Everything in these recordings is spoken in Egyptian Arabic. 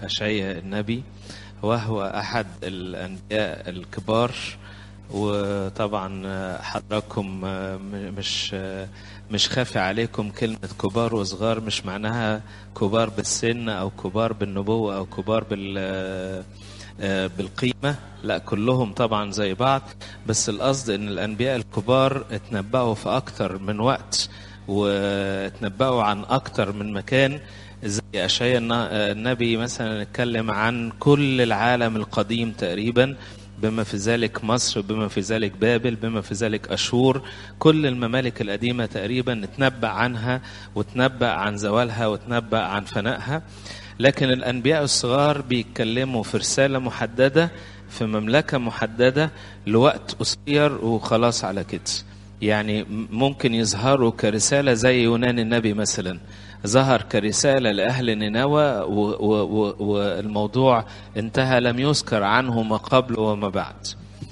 أشعيا النبي وهو أحد الأنبياء الكبار وطبعا حضراتكم مش مش خافي عليكم كلمة كبار وصغار مش معناها كبار بالسن أو كبار بالنبوة أو كبار بال بالقيمة لا كلهم طبعا زي بعض بس القصد ان الانبياء الكبار اتنبأوا في اكتر من وقت واتنبأوا عن اكتر من مكان زي اشعياء النبي مثلا اتكلم عن كل العالم القديم تقريبا بما في ذلك مصر بما في ذلك بابل بما في ذلك أشور كل الممالك القديمة تقريبا اتنبأ عنها وتنبأ عن زوالها وتنبأ عن فنائها لكن الأنبياء الصغار بيتكلموا في رسالة محددة في مملكة محددة لوقت قصير وخلاص على كده يعني ممكن يظهروا كرسالة زي يونان النبي مثلا ظهر كرسالة لأهل نينوى والموضوع انتهى لم يذكر عنه ما قبل وما بعد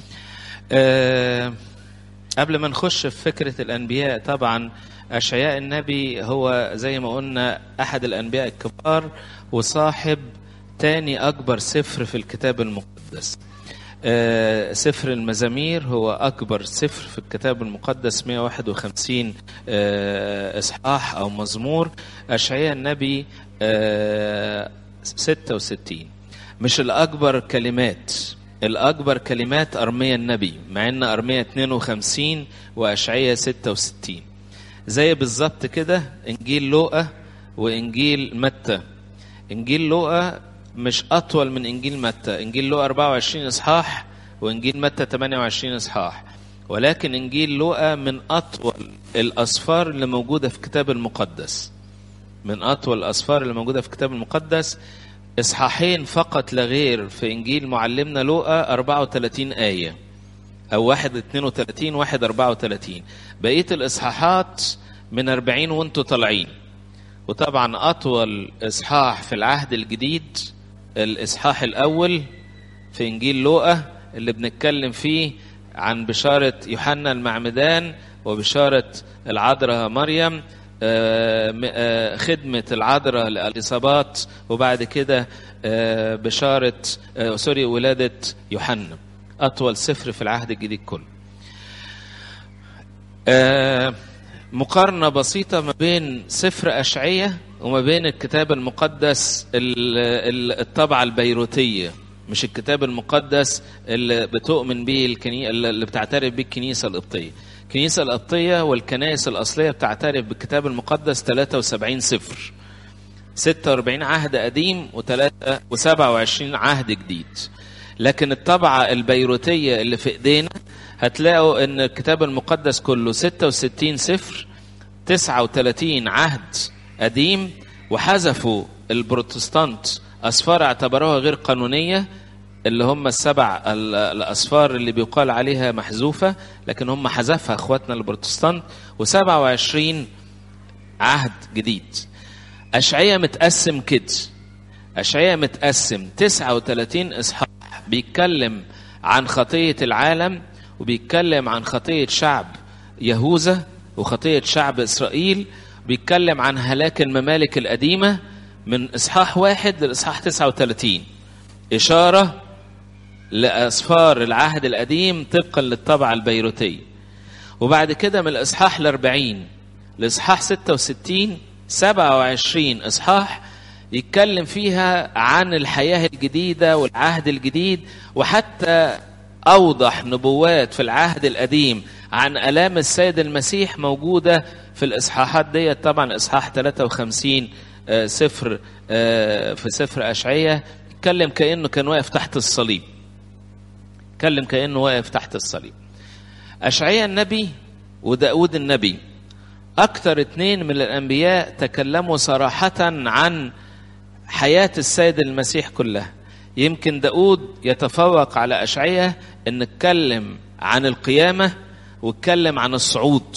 أه قبل ما نخش في فكرة الأنبياء طبعا أشعياء النبي هو زي ما قلنا أحد الأنبياء الكبار وصاحب تاني أكبر سفر في الكتاب المقدس آه سفر المزامير هو أكبر سفر في الكتاب المقدس 151 آه إصحاح أو مزمور أشعياء النبي آه 66 مش الأكبر كلمات الأكبر كلمات أرميا النبي مع أن أرميا 52 وأشعياء 66 زي بالظبط كده إنجيل لوقا وإنجيل متى إنجيل لوقا مش أطول من إنجيل متى إنجيل لوقا 24 إصحاح وإنجيل متى 28 إصحاح ولكن إنجيل لوقا من أطول الأسفار اللي موجودة في الكتاب المقدس من أطول الأسفار اللي موجودة في الكتاب المقدس إصحاحين فقط لا غير في إنجيل معلمنا لوقا 34 آية أو 1 32 1 34 بقية الإصحاحات من 40 وأنتوا طالعين وطبعا أطول إصحاح في العهد الجديد الإصحاح الأول في إنجيل لوقا اللي بنتكلم فيه عن بشارة يوحنا المعمدان وبشارة العذراء مريم خدمة العذراء لأليصابات وبعد كده بشارة سوري ولادة يوحنا أطول سفر في العهد الجديد كله مقارنة بسيطة ما بين سفر أشعية وما بين الكتاب المقدس الطبعة البيروتية مش الكتاب المقدس اللي بتؤمن به الكني... اللي بتعترف به الكنيسة القبطية الكنيسة القبطية والكنائس الأصلية بتعترف بالكتاب المقدس 73 سفر 46 عهد قديم و27 عهد جديد لكن الطبعة البيروتية اللي في ايدينا هتلاقوا ان الكتاب المقدس كله 66 سفر 39 عهد قديم وحذفوا البروتستانت أسفار اعتبروها غير قانونية اللي هم السبع الأسفار اللي بيقال عليها محذوفة لكن هم حذفها اخواتنا البروتستانت و27 عهد جديد أشعية متقسم كده أشعية متقسم 39 إصحاح بيتكلم عن خطية العالم وبيتكلم عن خطية شعب يهوذا وخطية شعب إسرائيل بيتكلم عن هلاك الممالك القديمة من إصحاح واحد للإصحاح 39 إشارة لأسفار العهد القديم طبقا للطبعة البيروتية وبعد كده من الإصحاح الأربعين لإصحاح 66 27 إصحاح يتكلم فيها عن الحياة الجديدة والعهد الجديد وحتى أوضح نبوات في العهد القديم عن ألام السيد المسيح موجودة في الإصحاحات دي طبعا إصحاح 53 سفر في سفر أشعية اتكلم كأنه كان واقف تحت الصليب اتكلم كأنه واقف تحت الصليب أشعية النبي وداود النبي أكثر اتنين من الأنبياء تكلموا صراحة عن حياة السيد المسيح كلها يمكن داود يتفوق على أشعية أن اتكلم عن القيامة واتكلم عن الصعود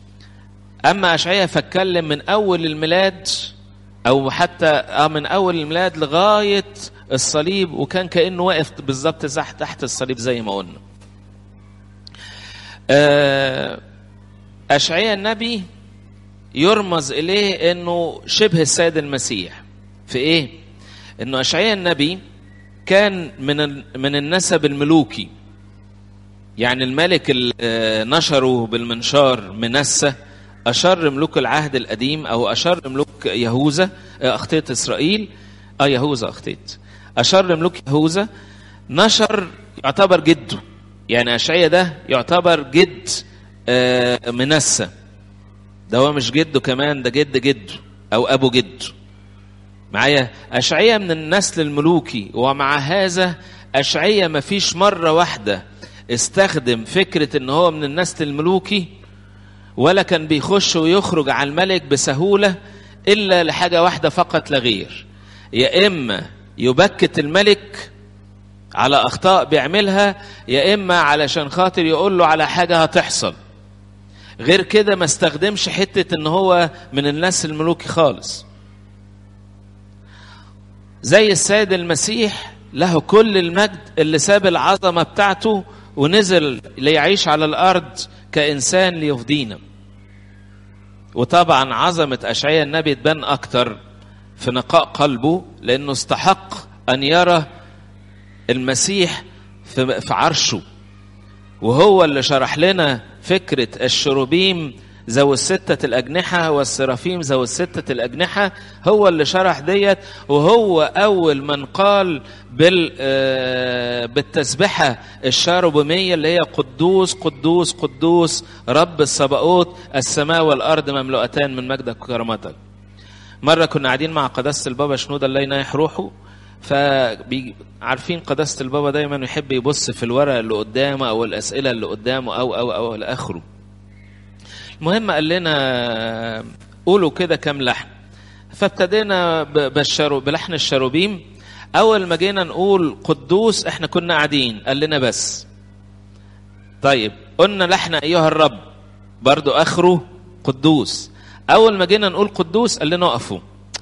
أما أشعية فاتكلم من أول الميلاد أو حتى من أول الميلاد لغاية الصليب وكان كأنه واقف بالظبط تحت الصليب زي ما قلنا أشعية النبي يرمز إليه أنه شبه السيد المسيح في إيه؟ انه اشعياء النبي كان من من النسب الملوكي يعني الملك اللي نشره بالمنشار منسى اشر ملوك العهد القديم او اشر ملوك يهوذا اخطيت اسرائيل اه يهوذا اخطيت اشر ملوك يهوذا نشر يعتبر جده يعني اشعياء ده يعتبر جد آه منسى ده هو مش جده كمان ده جد جده او ابو جده معايا اشعياء من النسل الملوكي ومع هذا اشعياء ما فيش مره واحده استخدم فكره ان هو من النسل الملوكي ولا كان بيخش ويخرج على الملك بسهوله الا لحاجه واحده فقط لا غير يا اما يبكت الملك على اخطاء بيعملها يا اما علشان خاطر يقول له على حاجه هتحصل غير كده ما استخدمش حته ان هو من الناس الملوكي خالص زي السيد المسيح له كل المجد اللي ساب العظمه بتاعته ونزل ليعيش على الارض كانسان ليفدينا وطبعا عظمه اشعياء النبي تبان اكتر في نقاء قلبه لانه استحق ان يرى المسيح في عرشه وهو اللي شرح لنا فكرة الشروبيم ذوي الستة الأجنحة والسرافيم ذوي الستة الأجنحة هو اللي شرح ديت وهو أول من قال بال بالتسبحة الشاربومية اللي هي قدوس قدوس قدوس رب السباقوت السماء والأرض مملوءتان من مجدك وكرامتك مرة كنا قاعدين مع قداسة البابا شنودة الله ينايح روحه فعارفين قداسة البابا دايما يحب يبص في الورق اللي قدامه أو الأسئلة اللي قدامه أو أو أو إلى آخره. المهم قال لنا قولوا كده كام لحن. فابتدينا بالشرو بلحن الشروبيم أول ما جينا نقول قدوس إحنا كنا قاعدين قال لنا بس. طيب قلنا لحن أيها الرب برضو آخره قدوس. أول ما جينا نقول قدوس قال لنا اقفوا.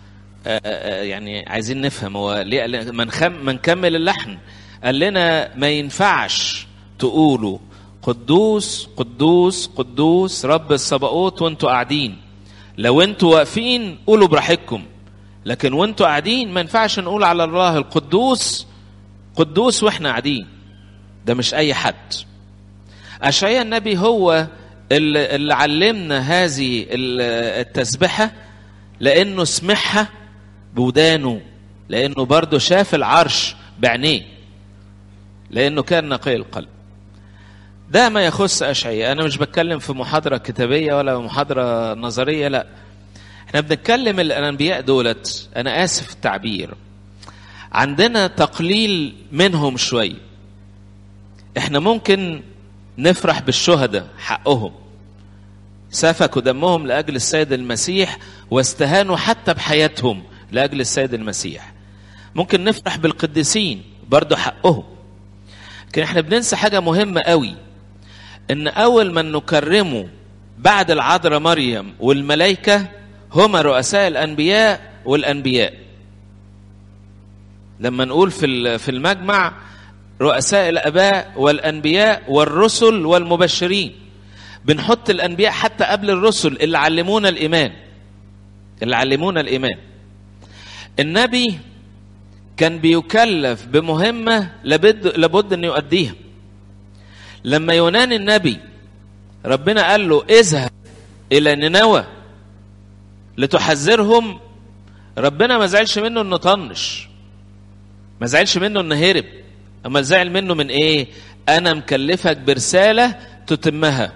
يعني عايزين نفهم هو ليه ما نخم ما نكمل اللحن قال لنا ما ينفعش تقولوا قدوس قدوس قدوس رب السباقوت وانتوا قاعدين لو انتوا واقفين قولوا براحتكم لكن وانتوا قاعدين ما ينفعش نقول على الله القدوس قدوس واحنا قاعدين ده مش اي حد اشعياء النبي هو اللي, اللي علمنا هذه التسبحه لانه سمعها بودانه لانه برضه شاف العرش بعينيه لانه كان نقي القلب ده ما يخص اشعياء انا مش بتكلم في محاضره كتابيه ولا محاضره نظريه لا احنا بنتكلم الانبياء دولت انا اسف في التعبير عندنا تقليل منهم شويه احنا ممكن نفرح بالشهداء حقهم سفكوا دمهم لاجل السيد المسيح واستهانوا حتى بحياتهم لاجل السيد المسيح ممكن نفرح بالقديسين برضه حقهم لكن احنا بننسى حاجه مهمه قوي ان اول من نكرمه بعد العذراء مريم والملائكه هما رؤساء الانبياء والانبياء لما نقول في في المجمع رؤساء الاباء والانبياء والرسل والمبشرين بنحط الانبياء حتى قبل الرسل اللي علمونا الايمان اللي علمونا الايمان النبي كان بيكلف بمهمه لابد لابد ان يؤديها لما يونان النبي ربنا قال له اذهب الى نينوى لتحذرهم ربنا ما زعلش منه انه طنش ما زعلش منه انه هرب اما زعل منه من ايه انا مكلفك برساله تتمها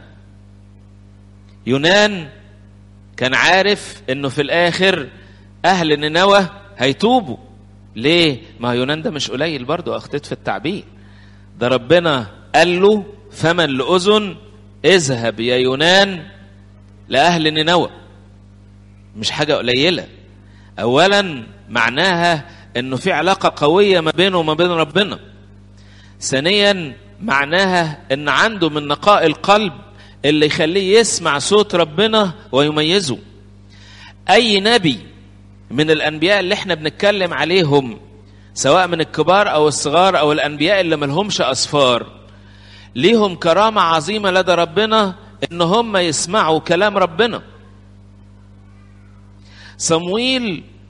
يونان كان عارف انه في الاخر اهل نينوى هيتوبوا ليه ما يونان ده مش قليل برضه اخطيت في التعبير ده ربنا قال له فمن لاذن اذهب يا يونان لاهل نينوى مش حاجه قليله اولا معناها انه في علاقه قويه ما بينه وما بين ربنا ثانيا معناها ان عنده من نقاء القلب اللي يخليه يسمع صوت ربنا ويميزه اي نبي من الانبياء اللي احنا بنتكلم عليهم سواء من الكبار او الصغار او الانبياء اللي ملهمش اسفار ليهم كرامه عظيمه لدى ربنا ان هم يسمعوا كلام ربنا صمويل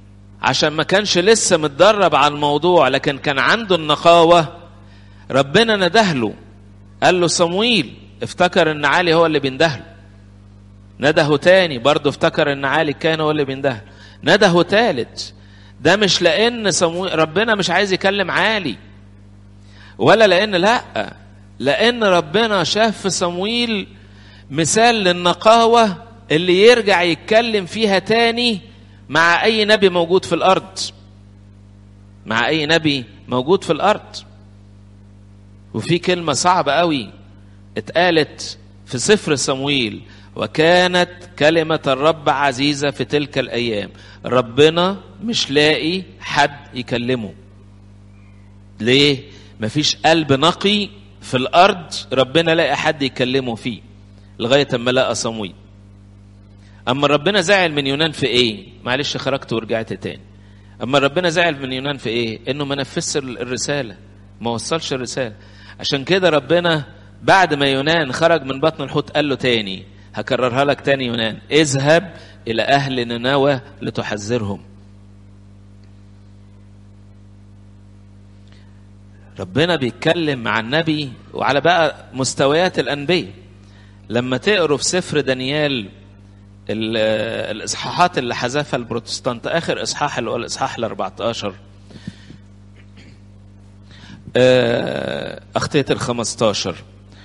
عشان ما كانش لسه متدرب على الموضوع لكن كان عنده النقاوة ربنا ندهله قال له صمويل افتكر ان علي هو اللي بيندهله نده تاني برضه افتكر ان علي كان هو اللي بيندهله نده تالت ده مش لان صمويل ربنا مش عايز يكلم عالي ولا لان لا لان ربنا شاف في صمويل مثال للنقاوة اللي يرجع يتكلم فيها تاني مع اي نبي موجود في الارض مع اي نبي موجود في الارض وفي كلمة صعبة قوي اتقالت في سفر صمويل وكانت كلمة الرب عزيزة في تلك الأيام ربنا مش لاقي حد يكلمه ليه؟ مفيش قلب نقي في الأرض ربنا لاقي حد يكلمه فيه لغاية أما لقى صمويل أما ربنا زعل من يونان في إيه؟ معلش خرجت ورجعت تاني أما ربنا زعل من يونان في إيه؟ إنه ما نفذش الرسالة ما وصلش الرسالة عشان كده ربنا بعد ما يونان خرج من بطن الحوت قال له تاني هكررها لك تاني يونان اذهب إلى أهل نينوى لتحذرهم ربنا بيتكلم مع النبي وعلى بقى مستويات الأنبياء لما تقروا في سفر دانيال الإصحاحات اللي حذفها البروتستانت آخر إصحاح اللي هو الإصحاح ال 14 أخطية ال 15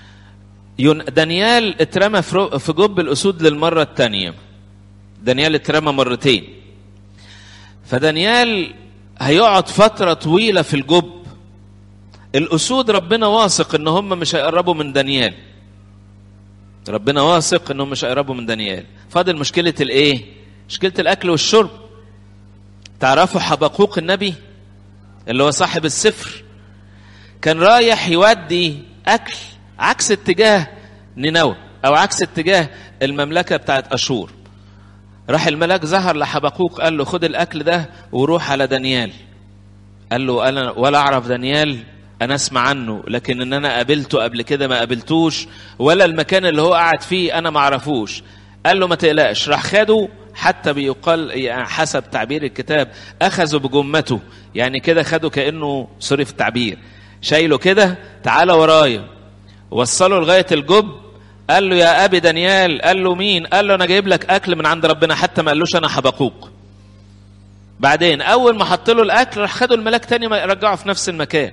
دانيال اترمى في جب الأسود للمرة الثانية دانيال اترمى مرتين فدانيال هيقعد فترة طويلة في الجب الأسود ربنا واثق إن هم مش هيقربوا من دانيال ربنا واثق إنهم مش هيقربوا من دانيال فاضل مشكلة الإيه؟ مشكلة الأكل والشرب تعرفوا حبقوق النبي اللي هو صاحب السفر كان رايح يودي أكل عكس اتجاه نينوى أو عكس اتجاه المملكة بتاعت أشور راح الملاك ظهر لحبقوق قال له خد الأكل ده وروح على دانيال قال له أنا ولا أعرف دانيال أنا أسمع عنه لكن إن أنا قابلته قبل كده ما قابلتوش ولا المكان اللي هو قاعد فيه أنا ما أعرفوش قال له ما تقلقش راح خده حتى بيقال يعني حسب تعبير الكتاب أخذوا بجمته يعني كده خده كأنه سوري في التعبير شايله كده تعالى ورايا وصله لغاية الجب قال له يا أبي دانيال قال له مين قال له أنا جايب لك أكل من عند ربنا حتى ما قالوش أنا حبقوق بعدين أول ما حط له الأكل راح خده الملاك تاني ما يرجعه في نفس المكان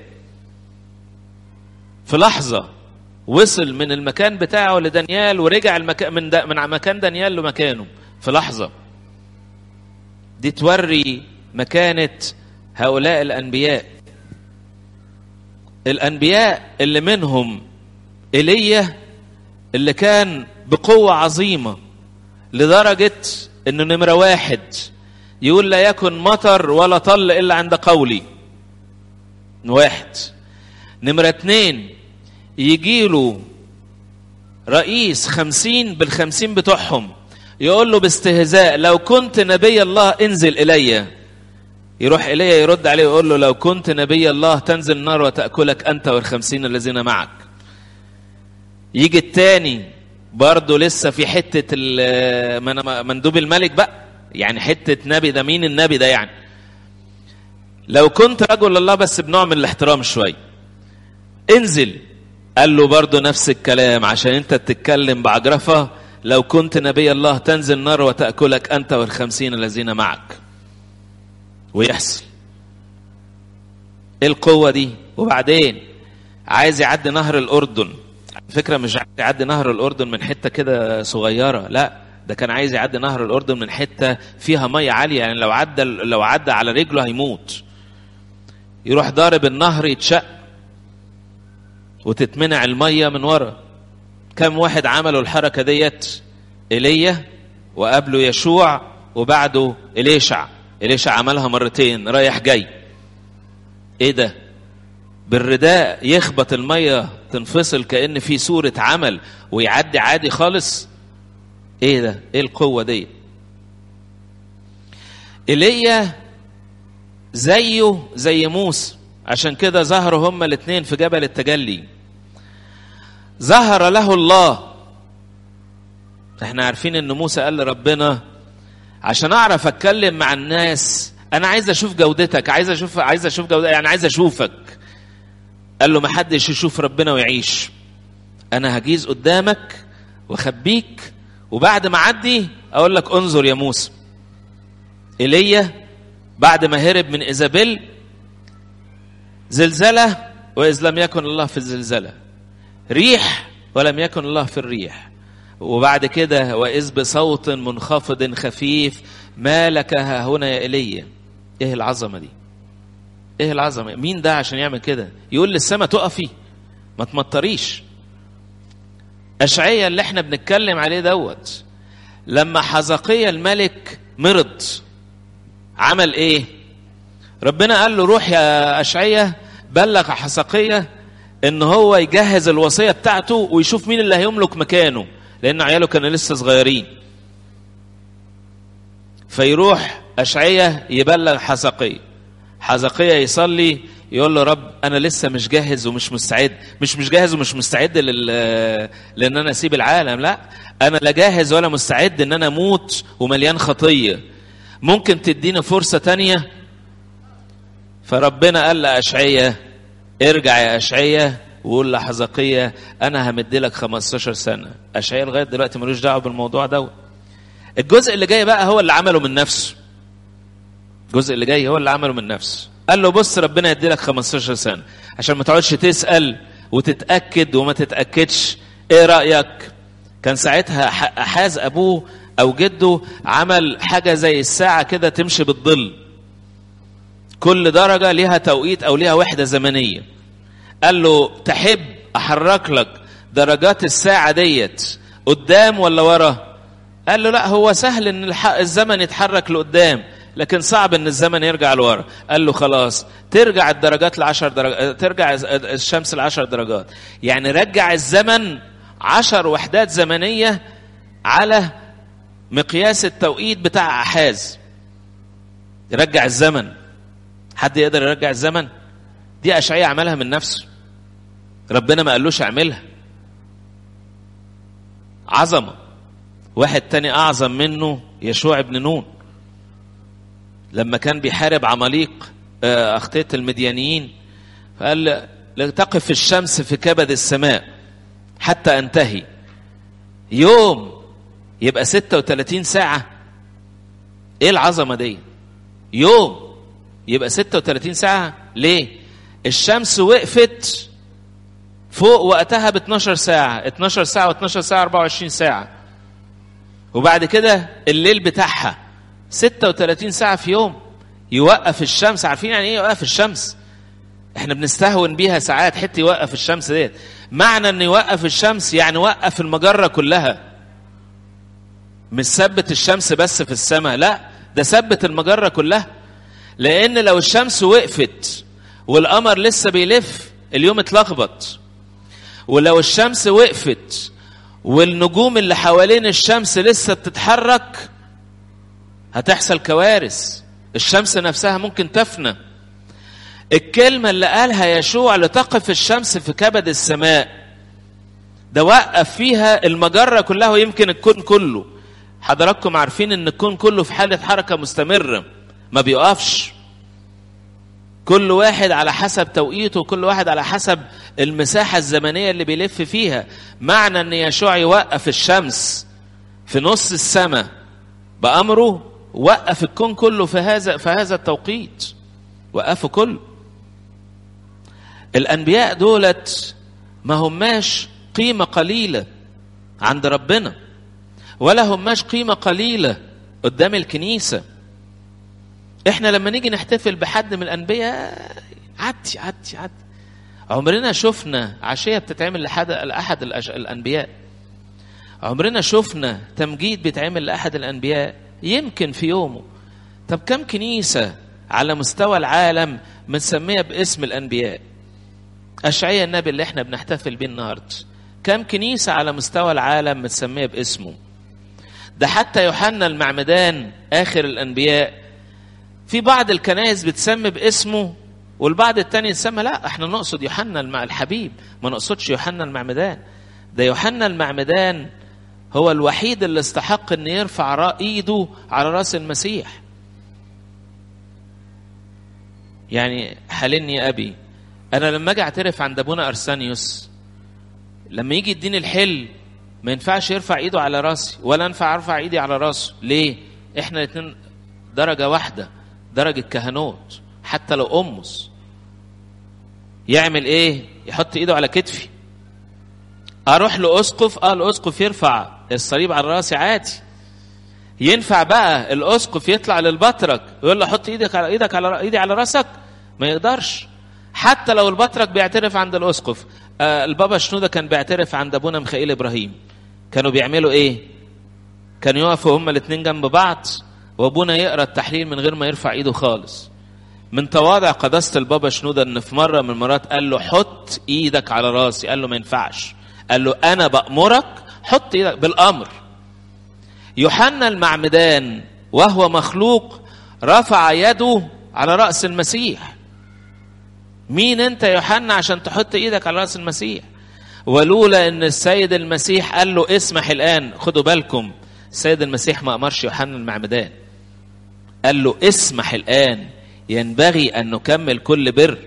في لحظة وصل من المكان بتاعه لدانيال ورجع المكان من, دا من مكان دانيال لمكانه في لحظة دي توري مكانة هؤلاء الأنبياء الأنبياء اللي منهم إيليا اللي كان بقوة عظيمة لدرجة إنه نمرة واحد يقول لا يكن مطر ولا طل إلا عند قولي واحد نمرة اتنين يجيله رئيس خمسين بالخمسين بتوعهم يقول له باستهزاء لو كنت نبي الله انزل إلي يروح إلي يرد عليه ويقول له لو كنت نبي الله تنزل النار وتأكلك أنت والخمسين الذين معك يجي التاني برضه لسه في حتة مندوب الملك بقى يعني حتة نبي ده مين النبي ده يعني لو كنت رجل الله بس بنوع من الاحترام شوية انزل قال له برضه نفس الكلام عشان انت بتتكلم بعجرفة لو كنت نبي الله تنزل نار وتأكلك أنت والخمسين الذين معك ويحصل ايه القوة دي وبعدين عايز يعدي نهر الأردن فكرة مش عايز يعدي نهر الأردن من حتة كده صغيرة لا ده كان عايز يعدي نهر الأردن من حتة فيها مية عالية يعني لو عدى لو عدى على رجله هيموت يروح ضارب النهر يتشق وتتمنع المية من ورا كم واحد عملوا الحركة ديت إيليا وقبله يشوع وبعده إليشع إليشع عملها مرتين رايح جاي إيه ده بالرداء يخبط المية تنفصل كأن في صورة عمل ويعدي عادي خالص ايه ده ايه القوة دي ايليا زيه زي موسى عشان كده ظهروا هما الاثنين في جبل التجلي ظهر له الله احنا عارفين ان موسى قال لربنا عشان اعرف اتكلم مع الناس انا عايز اشوف جودتك عايز اشوف عايز اشوف جودتك يعني عايز اشوفك قال له ما حدش يشوف ربنا ويعيش انا هجيز قدامك واخبيك وبعد ما اعدي اقول لك انظر يا موسى ايليا بعد ما هرب من ايزابيل زلزله واذ لم يكن الله في الزلزله ريح ولم يكن الله في الريح وبعد كده واذ بصوت منخفض خفيف ما لك ها هنا يا ايليا ايه العظمه دي ايه العظمه مين ده عشان يعمل كده يقول للسماء تقفي ما تمطريش اشعيا اللي احنا بنتكلم عليه دوت لما حزقيا الملك مرض عمل ايه ربنا قال له روح يا اشعيا بلغ حزقيا ان هو يجهز الوصيه بتاعته ويشوف مين اللي هيملك مكانه لان عياله كانوا لسه صغيرين فيروح اشعيا يبلغ حزقيا حزقيا يصلي يقول له رب انا لسه مش جاهز ومش مستعد مش مش جاهز ومش مستعد لل... لان انا اسيب العالم لا انا لا جاهز ولا مستعد ان انا اموت ومليان خطيه ممكن تديني فرصه تانية فربنا قال لاشعيا ارجع يا اشعيا وقول لحزقية انا همد لك 15 سنه اشعيا لغايه دلوقتي ملوش دعوه بالموضوع ده الجزء اللي جاي بقى هو اللي عمله من نفسه الجزء اللي جاي هو اللي عمله من نفسه قال له بص ربنا يدي لك 15 سنه عشان ما تقعدش تسال وتتاكد وما تتاكدش ايه رايك كان ساعتها احاز ابوه او جده عمل حاجه زي الساعه كده تمشي بالظل كل درجه ليها توقيت او ليها وحده زمنيه قال له تحب احرك لك درجات الساعه ديت قدام ولا ورا قال له لا هو سهل ان الزمن يتحرك لقدام لكن صعب ان الزمن يرجع لورا قال له خلاص ترجع الدرجات لعشر درجات ترجع الشمس لعشر درجات يعني رجع الزمن عشر وحدات زمنية على مقياس التوقيت بتاع أحاز يرجع الزمن حد يقدر يرجع الزمن دي أشعية عملها من نفسه ربنا ما قالوش اعملها عظمة واحد تاني أعظم منه يشوع ابن نون لما كان بيحارب عماليق أخطية المديانيين فقال تقف الشمس في كبد السماء حتى أنتهي يوم يبقى 36 ساعة إيه العظمة دي يوم يبقى 36 ساعة ليه الشمس وقفت فوق وقتها ب 12 ساعة 12 ساعة و12 ساعة 24 ساعة وبعد كده الليل بتاعها 36 ساعة في يوم يوقف الشمس عارفين يعني ايه يوقف الشمس احنا بنستهون بيها ساعات حتى يوقف الشمس ديت معنى ان يوقف الشمس يعني وقف المجرة كلها مش ثبت الشمس بس في السماء لا ده ثبت المجرة كلها لان لو الشمس وقفت والقمر لسه بيلف اليوم اتلخبط ولو الشمس وقفت والنجوم اللي حوالين الشمس لسه بتتحرك هتحصل كوارث الشمس نفسها ممكن تفنى الكلمة اللي قالها يشوع لتقف الشمس في كبد السماء ده وقف فيها المجرة كلها ويمكن الكون كله حضراتكم عارفين ان الكون كله في حالة حركة مستمرة ما بيقفش كل واحد على حسب توقيته كل واحد على حسب المساحة الزمنية اللي بيلف فيها معنى ان يشوع يوقف الشمس في نص السماء بأمره وقف الكون كله في هذا في هذا التوقيت وقفه كله الأنبياء دولت ما هماش قيمة قليلة عند ربنا ولا هماش قيمة قليلة قدام الكنيسة احنا لما نيجي نحتفل بحد من الأنبياء عدي عدي عدي عمرنا شفنا عشية بتتعمل لحد لأحد الأنبياء عمرنا شفنا تمجيد بيتعمل لأحد الأنبياء يمكن في يومه طب كم كنيسة على مستوى العالم متسمية باسم الأنبياء أشعية النبي اللي احنا بنحتفل بيه النهاردة كم كنيسة على مستوى العالم متسمية باسمه ده حتى يوحنا المعمدان آخر الأنبياء في بعض الكنائس بتسمي باسمه والبعض التاني يسمى لا احنا نقصد يوحنا الحبيب ما نقصدش يوحنا المعمدان ده يوحنا المعمدان هو الوحيد اللي استحق ان يرفع ايده على راس المسيح يعني حلني ابي انا لما اجي اعترف عند ابونا ارسانيوس لما يجي يديني الحل ما ينفعش يرفع ايده على راسي ولا ينفع ارفع ايدي على راسه ليه احنا الاثنين درجه واحده درجه كهنوت حتى لو امس يعمل ايه يحط ايده على كتفي اروح لاسقف اه الاسقف يرفع الصليب على راسي عادي ينفع بقى الاسقف يطلع للبطرك ويقول له حط ايدك على ايدك على ايدي على راسك ما يقدرش حتى لو البطرك بيعترف عند الاسقف آه البابا شنوده كان بيعترف عند ابونا ميخائيل ابراهيم كانوا بيعملوا ايه كانوا يقفوا هما الاثنين جنب بعض وابونا يقرا التحليل من غير ما يرفع ايده خالص من تواضع قداسه البابا شنوده ان في مره من المرات قال له حط ايدك على راسي قال له ما ينفعش قال له انا بامرك حط ايدك بالامر يوحنا المعمدان وهو مخلوق رفع يده على راس المسيح مين انت يا يوحنا عشان تحط ايدك على راس المسيح ولولا ان السيد المسيح قال له اسمح الان خدوا بالكم السيد المسيح ما امرش يوحنا المعمدان قال له اسمح الان ينبغي ان نكمل كل بر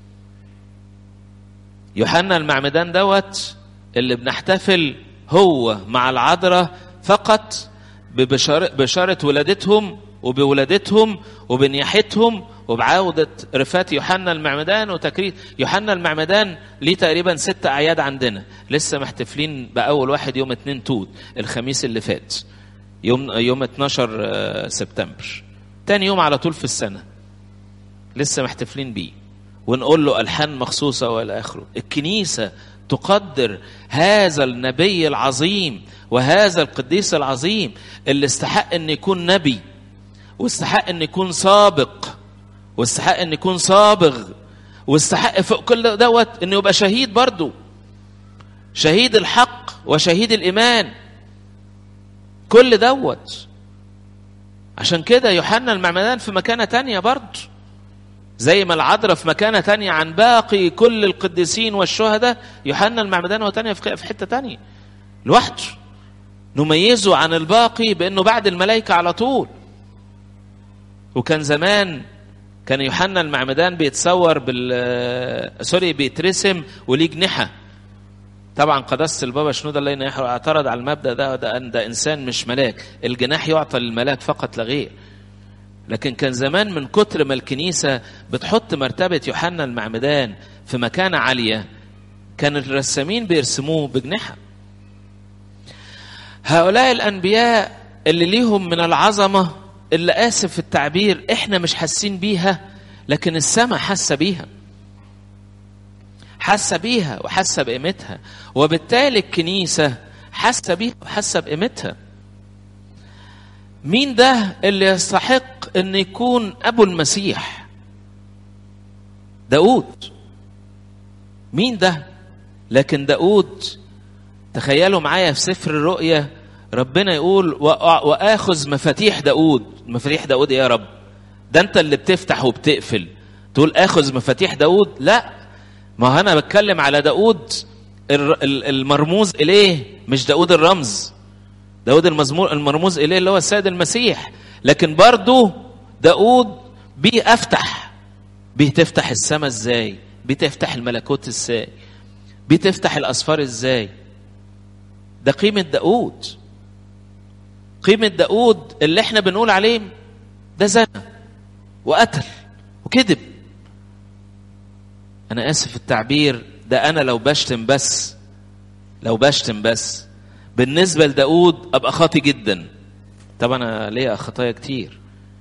يوحنا المعمدان دوت اللي بنحتفل هو مع العذراء فقط ببشارة بشارة ولادتهم وبولادتهم وبنياحتهم وبعودة رفات يوحنا المعمدان وتكريس يوحنا المعمدان ليه تقريبا ست أعياد عندنا لسه محتفلين بأول واحد يوم اتنين توت الخميس اللي فات يوم يوم 12 سبتمبر تاني يوم على طول في السنة لسه محتفلين بيه ونقول له ألحان مخصوصة وإلى آخره الكنيسة تقدر هذا النبي العظيم وهذا القديس العظيم اللي استحق ان يكون نبي واستحق ان يكون سابق واستحق ان يكون صابغ واستحق فوق كل دوت انه يبقى شهيد برضه شهيد الحق وشهيد الايمان كل دوت عشان كده يوحنا المعمدان في مكانه تانية برضه زي ما العذراء في مكانه تانية عن باقي كل القديسين والشهداء يوحنا المعمدان هو تانية في حته تانية لوحده نميزه عن الباقي بانه بعد الملائكه على طول وكان زمان كان يوحنا المعمدان بيتصور بال سوري بيترسم وليه جنحه طبعا قداسه البابا شنوده الله ينيحه اعترض على المبدا ده ده, ده انسان مش ملاك الجناح يعطى للملاك فقط لا غير لكن كان زمان من كتر ما الكنيسه بتحط مرتبه يوحنا المعمدان في مكانه عاليه كان الرسامين بيرسموه بجنحه هؤلاء الانبياء اللي ليهم من العظمه اللي اسف في التعبير احنا مش حاسين بيها لكن السماء حاسه بيها حاسه بيها وحاسه بقيمتها وبالتالي الكنيسه حاسه بيها وحاسه بقيمتها مين ده اللي يستحق ان يكون ابو المسيح داود مين ده لكن داود تخيلوا معايا في سفر الرؤيا ربنا يقول واخذ مفاتيح داود مفاتيح داود ايه يا رب ده انت اللي بتفتح وبتقفل تقول اخذ مفاتيح داود لا ما انا بتكلم على داود المرموز اليه مش داود الرمز داود المزمور المرموز اليه اللي هو السيد المسيح لكن برضه داود بيه افتح بيه تفتح السماء ازاي بيه تفتح الملكوت ازاي بيه تفتح الاسفار ازاي ده قيمة داود قيمة داود اللي احنا بنقول عليه ده زنى وقتل وكذب انا اسف التعبير ده انا لو بشتم بس لو بشتم بس بالنسبة لداود ابقى خاطي جدا طب انا ليا خطايا كتير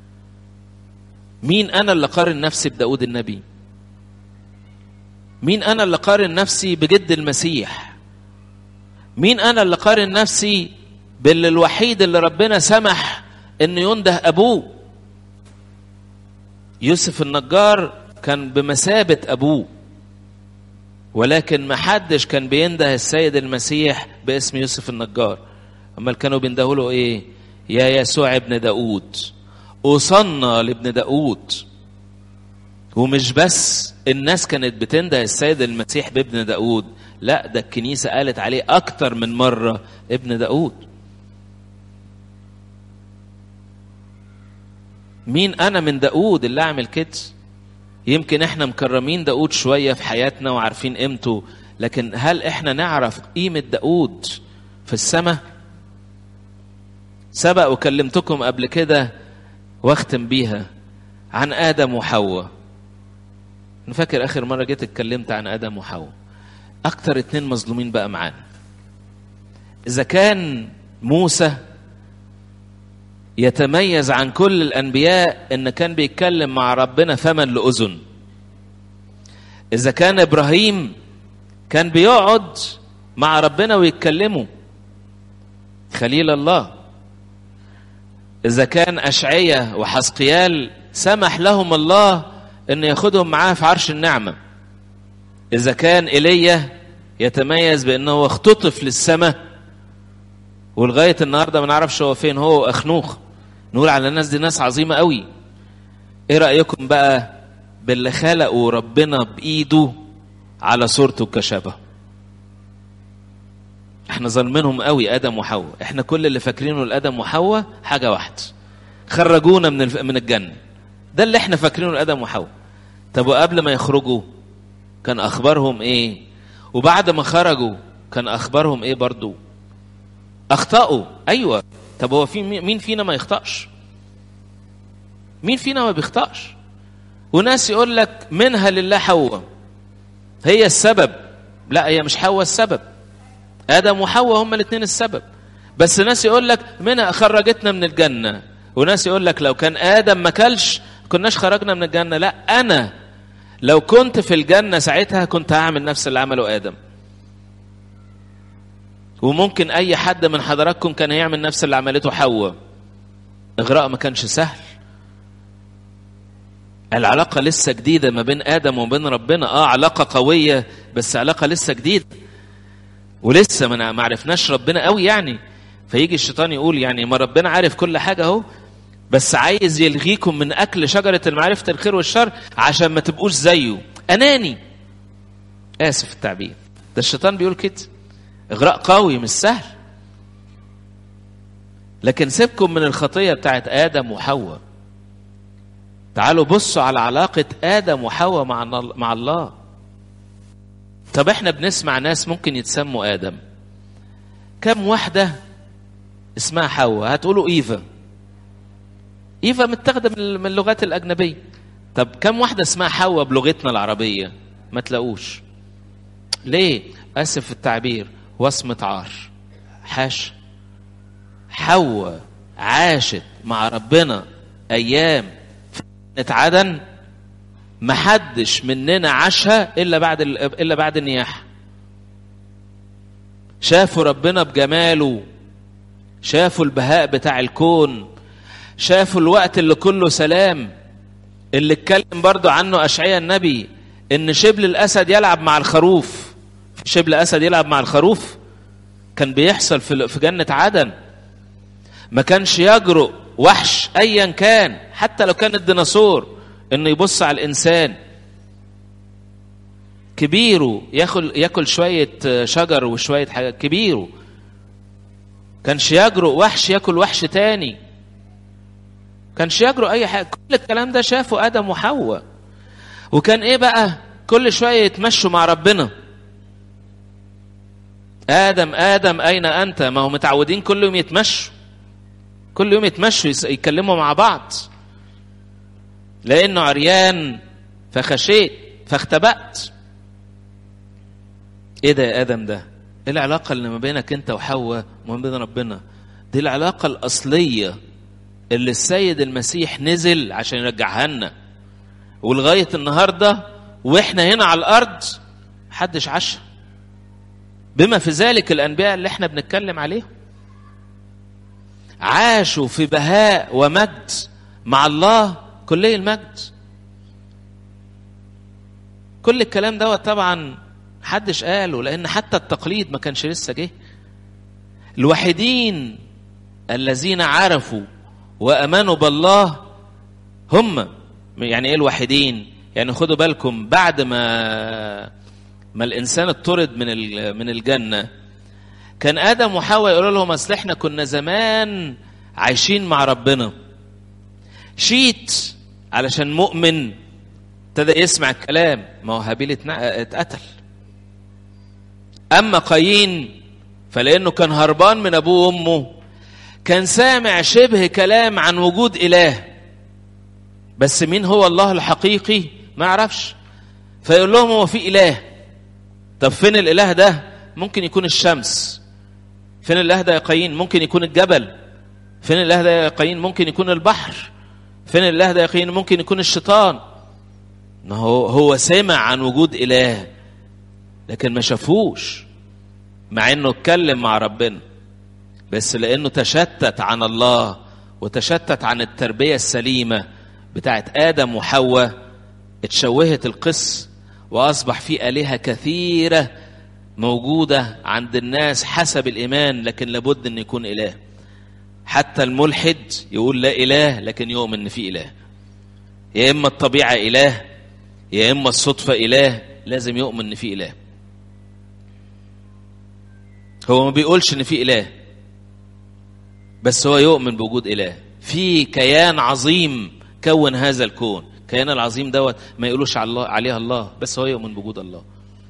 مين انا اللي قارن نفسي بداود النبي مين انا اللي قارن نفسي بجد المسيح مين انا اللي قارن نفسي باللي الوحيد اللي ربنا سمح ان ينده ابوه يوسف النجار كان بمثابة ابوه ولكن ما حدش كان بينده السيد المسيح باسم يوسف النجار اما كانوا بيندهوا له ايه يا يسوع ابن داود أصنى لابن داود ومش بس الناس كانت بتنده السيد المسيح بابن داود لا ده الكنيسة قالت عليه أكتر من مرة ابن داود مين أنا من داود اللي أعمل كده يمكن احنا مكرمين داود شوية في حياتنا وعارفين قيمته لكن هل احنا نعرف قيمة داود في السماء سبق وكلمتكم قبل كده واختم بيها عن آدم وحواء أنا فاكر آخر مرة جيت اتكلمت عن آدم وحواء أكتر اتنين مظلومين بقى معانا إذا كان موسى يتميز عن كل الأنبياء إن كان بيتكلم مع ربنا فما لأذن إذا كان إبراهيم كان بيقعد مع ربنا ويتكلموا خليل الله إذا كان أشعية وحسقيال سمح لهم الله أن ياخدهم معاه في عرش النعمة إذا كان إيليا يتميز بأنه اختطف للسماء ولغاية النهاردة ما نعرفش هو فين هو أخنوخ نقول على الناس دي ناس عظيمة قوي إيه رأيكم بقى باللي خلقوا ربنا بإيده على صورته كشبه احنا ظالمينهم قوي ادم وحواء احنا كل اللي فاكرينه لادم وحواء حاجه واحده خرجونا من الف... من الجنه ده اللي احنا فاكرينه لادم وحواء طب وقبل ما يخرجوا كان اخبارهم ايه وبعد ما خرجوا كان اخبارهم ايه برضو اخطاوا ايوه طب هو في مين فينا ما يخطاش مين فينا ما بيخطاش وناس يقول لك منها لله حواء هي السبب لا هي مش حواء السبب ادم وحواء هما الاثنين السبب بس ناس يقول لك منها خرجتنا من الجنه وناس يقول لك لو كان ادم ما كلش كناش خرجنا من الجنه لا انا لو كنت في الجنه ساعتها كنت هعمل نفس اللي عمله ادم وممكن اي حد من حضراتكم كان هيعمل نفس اللي عملته حواء اغراء ما كانش سهل العلاقه لسه جديده ما بين ادم وبين ربنا اه علاقه قويه بس علاقه لسه جديده ولسه ما عرفناش ربنا قوي يعني فيجي الشيطان يقول يعني ما ربنا عارف كل حاجه اهو بس عايز يلغيكم من اكل شجره المعرفه الخير والشر عشان ما تبقوش زيه اناني اسف التعبير ده الشيطان بيقول كده اغراء قوي مش سهل لكن سيبكم من الخطيه بتاعت ادم وحواء تعالوا بصوا على علاقه ادم وحواء مع مع الله طب احنا بنسمع ناس ممكن يتسموا ادم كم واحده اسمها حواء هتقولوا ايفا ايفا متاخده من اللغات الاجنبيه طب كم واحده اسمها حواء بلغتنا العربيه ما تلاقوش ليه اسف في التعبير وصمه عار حاش حواء عاشت مع ربنا ايام في عدن محدش مننا عاشها الا بعد الا بعد النياحه شافوا ربنا بجماله شافوا البهاء بتاع الكون شافوا الوقت اللي كله سلام اللي اتكلم برضو عنه اشعياء النبي ان شبل الاسد يلعب مع الخروف شبل اسد يلعب مع الخروف كان بيحصل في في جنه عدن ما كانش يجرؤ وحش ايا كان حتى لو كان الديناصور انه يبص على الانسان كبيره ياكل ياكل شويه شجر وشويه حاجات كبيره كانش يجرؤ وحش ياكل وحش تاني كانش يجرؤ اي حاجه كل الكلام ده شافه ادم وحواء وكان ايه بقى كل شويه يتمشوا مع ربنا ادم ادم اين انت ما هم متعودين كل يوم يتمشوا كل يوم يتمشوا يتكلموا مع بعض لانه عريان فخشيت فاختبأت ايه ده يا ادم ده ايه العلاقه اللي ما بينك انت وحواء وما بين ربنا دي العلاقه الاصليه اللي السيد المسيح نزل عشان يرجعها لنا ولغايه النهارده واحنا هنا على الارض محدش عاشها بما في ذلك الانبياء اللي احنا بنتكلم عليهم عاشوا في بهاء ومجد مع الله كلي المجد كل الكلام دوت طبعا محدش قاله لان حتى التقليد ما كانش لسه جه الوحيدين الذين عرفوا وامنوا بالله هم يعني ايه الوحيدين يعني خدوا بالكم بعد ما ما الانسان اطرد من من الجنه كان ادم وحواء يقولوا لهم اصل احنا كنا زمان عايشين مع ربنا شيت علشان مؤمن ابتدى يسمع الكلام ما هو هابيل اتقتل اما قايين فلانه كان هربان من ابوه وامه كان سامع شبه كلام عن وجود اله بس مين هو الله الحقيقي ما يعرفش فيقول لهم هو في اله طب فين الاله ده ممكن يكون الشمس فين الاله ده يا قايين ممكن يكون الجبل فين الاله ده يا قايين ممكن يكون البحر فين الاله ده يا قايين ممكن يكون الشيطان ما هو هو سمع عن وجود اله لكن ما شافوش مع انه اتكلم مع ربنا بس لانه تشتت عن الله وتشتت عن التربيه السليمه بتاعت ادم وحواء اتشوهت القس واصبح في الهه كثيره موجوده عند الناس حسب الايمان لكن لابد ان يكون اله حتى الملحد يقول لا اله لكن يؤمن ان في اله يا اما الطبيعه اله يا اما الصدفه اله لازم يؤمن ان في اله هو ما بيقولش ان في اله بس هو يؤمن بوجود اله في كيان عظيم كون هذا الكون الكيان العظيم دوت ما يقولوش على الله عليها الله بس هو يؤمن بوجود الله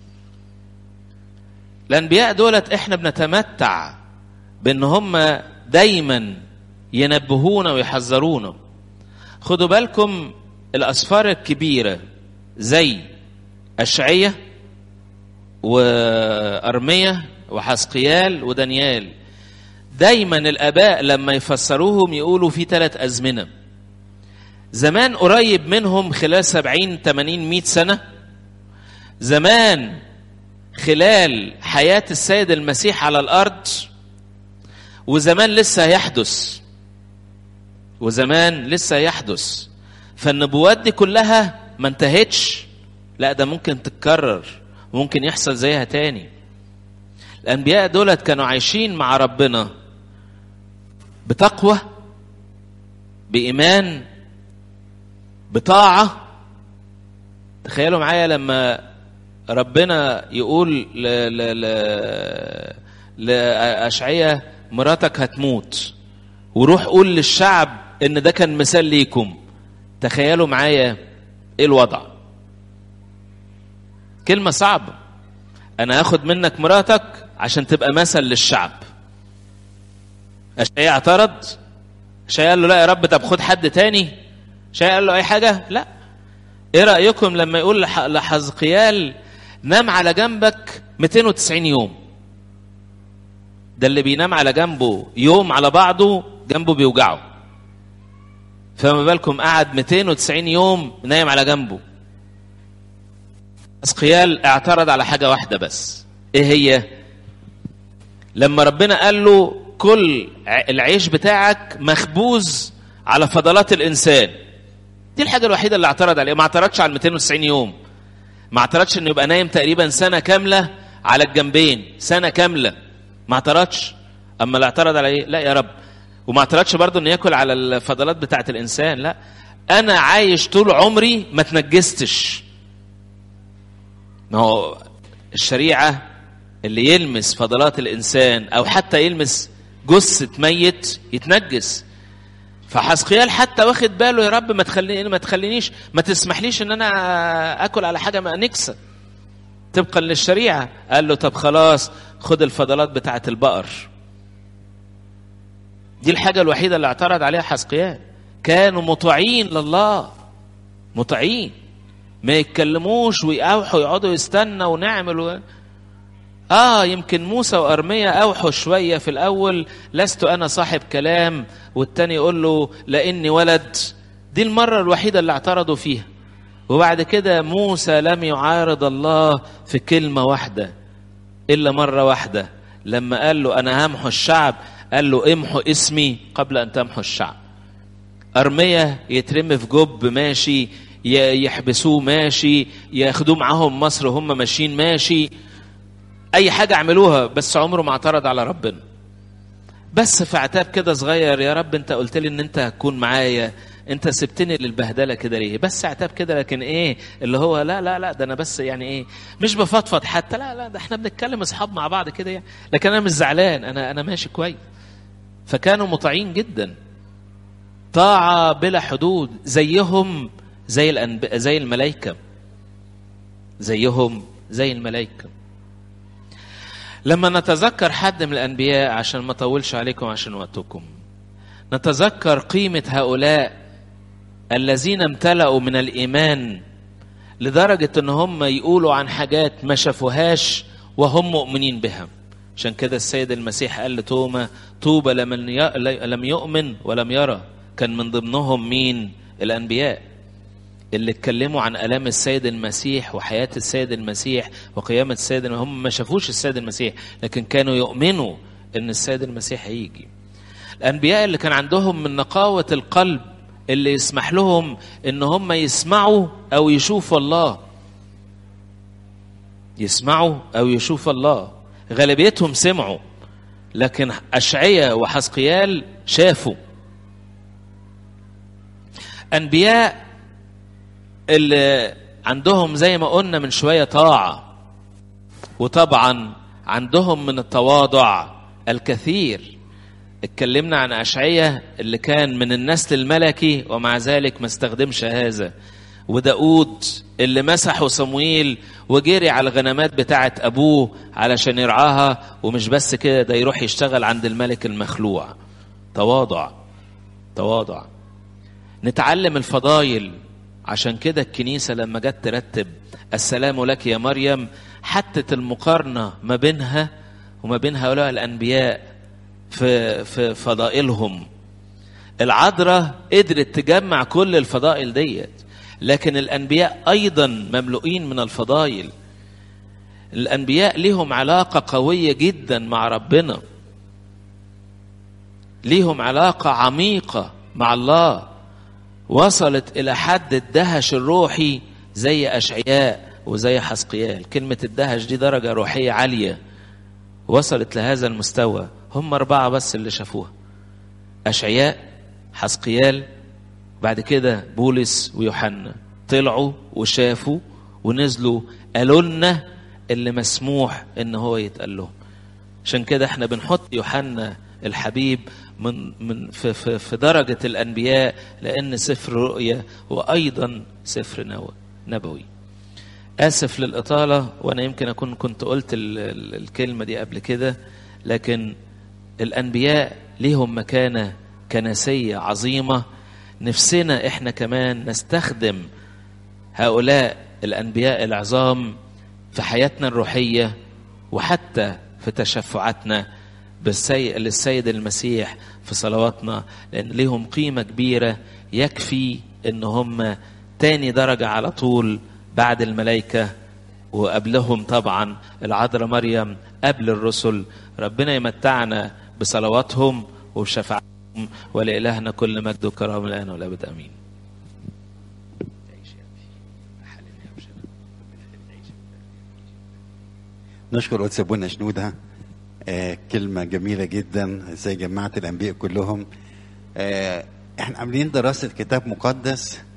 الانبياء دولت احنا بنتمتع بان هم دايما ينبهونا ويحذرونا خدوا بالكم الاسفار الكبيره زي اشعيه وارميه وحسقيال ودانيال دايما الاباء لما يفسروهم يقولوا في ثلاث ازمنه زمان قريب منهم خلال سبعين تمانين مئة سنة زمان خلال حياة السيد المسيح على الأرض وزمان لسه هيحدث وزمان لسه هيحدث فالنبوات دي كلها ما انتهتش لا ده ممكن تتكرر ممكن يحصل زيها تاني الأنبياء دولت كانوا عايشين مع ربنا بتقوى بإيمان بطاعة تخيلوا معايا لما ربنا يقول ل... ل... ل... لأشعية مراتك هتموت وروح قول للشعب ان ده كان مثال ليكم تخيلوا معايا ايه الوضع كلمة صعبة انا هاخد منك مراتك عشان تبقى مثل للشعب اشعياء اعترض اشعياء قال له لا يا رب طب خد حد تاني اشعياء قال له اي حاجة لا ايه رأيكم لما يقول لحزقيال نام على جنبك 290 يوم ده اللي بينام على جنبه يوم على بعضه جنبه بيوجعه فما بالكم قعد 290 يوم نايم على جنبه اسقيال اعترض على حاجه واحده بس ايه هي لما ربنا قال له كل العيش بتاعك مخبوز على فضلات الانسان دي الحاجه الوحيده اللي اعترض عليها ما اعترضش على 290 يوم ما اعترضش انه يبقى نايم تقريبا سنه كامله على الجنبين سنه كامله ما اعترضش اما اللي اعترض على ايه لا يا رب وما اعترضش برضه انه ياكل على الفضلات بتاعه الانسان لا انا عايش طول عمري ما تنجستش ما هو الشريعه اللي يلمس فضلات الانسان او حتى يلمس جثه ميت يتنجس فحسقيال حتى واخد باله يا رب ما تخليني ما تخلينيش ما تسمحليش ان انا اكل على حاجه ما نكسه طبقا للشريعه قال له طب خلاص خد الفضلات بتاعه البقر دي الحاجه الوحيده اللي اعترض عليها حسقيال كانوا مطيعين لله مطيعين ما يتكلموش ويقاوحوا يقعدوا يستنى ونعمل و... اه يمكن موسى وارميا اوحوا شويه في الاول لست انا صاحب كلام والتاني يقول له لاني ولد دي المره الوحيده اللي اعترضوا فيها وبعد كده موسى لم يعارض الله في كلمه واحده الا مره واحده لما قال له انا همحو الشعب قال له امحو اسمي قبل ان تمحو الشعب ارميا يترمي في جب ماشي يحبسوه ماشي ياخدوه معاهم مصر وهم ماشيين ماشي اي حاجه اعملوها بس عمره ما اعترض على ربنا بس في عتاب كده صغير يا رب انت قلت لي ان انت هتكون معايا انت سبتني للبهدله كده ليه بس عتاب كده لكن ايه اللي هو لا لا لا ده انا بس يعني ايه مش بفضفض حتى لا لا ده احنا بنتكلم اصحاب مع بعض كده يعني لكن انا مش زعلان انا انا ماشي كويس فكانوا مطيعين جدا طاعه بلا حدود زيهم زي الأنب... زي الملائكة زيهم زي الملائكة لما نتذكر حد من الأنبياء عشان ما أطولش عليكم عشان وقتكم نتذكر قيمة هؤلاء الذين امتلأوا من الإيمان لدرجة إن هم يقولوا عن حاجات ما شافوهاش وهم مؤمنين بها عشان كده السيد المسيح قال لتوما طوبى لمن ي... لم يؤمن ولم يرى كان من ضمنهم مين الأنبياء اللي اتكلموا عن آلام السيد المسيح وحياة السيد المسيح وقيامة السيد المسيح هم ما شافوش السيد المسيح لكن كانوا يؤمنوا ان السيد المسيح هيجي الأنبياء اللي كان عندهم من نقاوة القلب اللي يسمح لهم ان هم يسمعوا او يشوفوا الله يسمعوا او يشوفوا الله غالبيتهم سمعوا لكن أشعية وحسقيال شافوا أنبياء اللي عندهم زي ما قلنا من شوية طاعة وطبعا عندهم من التواضع الكثير اتكلمنا عن أشعية اللي كان من النسل الملكي ومع ذلك ما استخدمش هذا وداود اللي مسحه صمويل وجري على الغنمات بتاعة أبوه علشان يرعاها ومش بس كده ده يروح يشتغل عند الملك المخلوع تواضع تواضع نتعلم الفضايل عشان كده الكنيسة لما جت ترتب السلام لك يا مريم حتت المقارنة ما بينها وما بين هؤلاء الأنبياء في, في فضائلهم العذراء قدرت تجمع كل الفضائل ديت لكن الأنبياء أيضا مملوئين من الفضائل الأنبياء لهم علاقة قوية جدا مع ربنا ليهم علاقة عميقة مع الله وصلت إلى حد الدهش الروحي زي أشعياء وزي حسقيال كلمة الدهش دي درجة روحية عالية وصلت لهذا المستوى هم أربعة بس اللي شافوها أشعياء حسقيال بعد كده بولس ويوحنا طلعوا وشافوا ونزلوا قالوا لنا اللي مسموح ان هو يتقال لهم عشان كده احنا بنحط يوحنا الحبيب من من في, في, في درجة الأنبياء لأن سفر رؤيا وأيضا سفر نبوي آسف للإطالة وأنا يمكن أكون كنت قلت ال ال الكلمة دي قبل كده لكن الأنبياء ليهم مكانة كنسية عظيمة نفسنا إحنا كمان نستخدم هؤلاء الأنبياء العظام في حياتنا الروحية وحتى في تشفعاتنا بالسي... للسيد المسيح في صلواتنا لأن ليهم قيمة كبيرة يكفي إن هم تاني درجة على طول بعد الملائكة وقبلهم طبعا العذراء مريم قبل الرسل ربنا يمتعنا بصلواتهم وبشفاعتهم ولإلهنا كل مجد وكرامة الآن والأبد أمين نشكر قدس ابونا شنودة آه كلمة جميلة جدا زي جماعة الأنبياء كلهم آه احنا عاملين دراسة كتاب مقدس